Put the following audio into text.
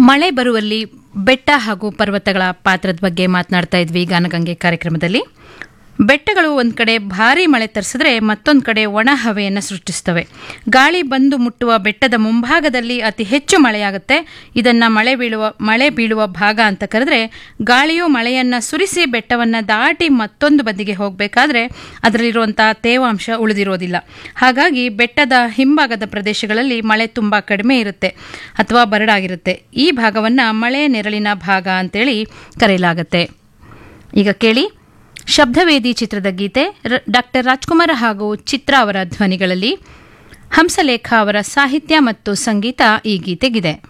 ಮಳೆ ಬರುವಲ್ಲಿ ಬೆಟ್ಟ ಹಾಗೂ ಪರ್ವತಗಳ ಪಾತ್ರದ ಬಗ್ಗೆ ಮಾತನಾಡ್ತಾ ಇದ್ವಿ ಗಾನಗಂಗೆ ಕಾರ್ಯಕ್ರಮದಲ್ಲಿ ಬೆಟ್ಟಗಳು ಒಂದು ಕಡೆ ಭಾರೀ ಮಳೆ ತರಿಸಿದ್ರೆ ಮತ್ತೊಂದು ಕಡೆ ಒಣ ಹವೆಯನ್ನು ಸೃಷ್ಟಿಸ್ತವೆ ಗಾಳಿ ಬಂದು ಮುಟ್ಟುವ ಬೆಟ್ಟದ ಮುಂಭಾಗದಲ್ಲಿ ಅತಿ ಹೆಚ್ಚು ಮಳೆಯಾಗುತ್ತೆ ಇದನ್ನು ಮಳೆ ಬೀಳುವ ಮಳೆ ಬೀಳುವ ಭಾಗ ಅಂತ ಕರೆದ್ರೆ ಗಾಳಿಯು ಮಳೆಯನ್ನು ಸುರಿಸಿ ಬೆಟ್ಟವನ್ನು ದಾಟಿ ಮತ್ತೊಂದು ಬದಿಗೆ ಹೋಗಬೇಕಾದ್ರೆ ಅದರಲ್ಲಿರುವಂಥ ತೇವಾಂಶ ಉಳಿದಿರೋದಿಲ್ಲ ಹಾಗಾಗಿ ಬೆಟ್ಟದ ಹಿಂಭಾಗದ ಪ್ರದೇಶಗಳಲ್ಲಿ ಮಳೆ ತುಂಬ ಕಡಿಮೆ ಇರುತ್ತೆ ಅಥವಾ ಬರಡಾಗಿರುತ್ತೆ ಈ ಭಾಗವನ್ನು ಮಳೆ ನೆರಳಿನ ಭಾಗ ಅಂತೇಳಿ ಕರೆಯಲಾಗುತ್ತೆ ಈಗ ಕೇಳಿ ಶಬ್ದವೇದಿ ಚಿತ್ರದ ಗೀತೆ ಡಾಕ್ಟರ್ ರಾಜ್ಕುಮಾರ್ ಹಾಗೂ ಚಿತ್ರ ಅವರ ಧ್ವನಿಗಳಲ್ಲಿ ಹಂಸಲೇಖ ಅವರ ಸಾಹಿತ್ಯ ಮತ್ತು ಸಂಗೀತ ಈ ಗೀತೆಗಿದೆ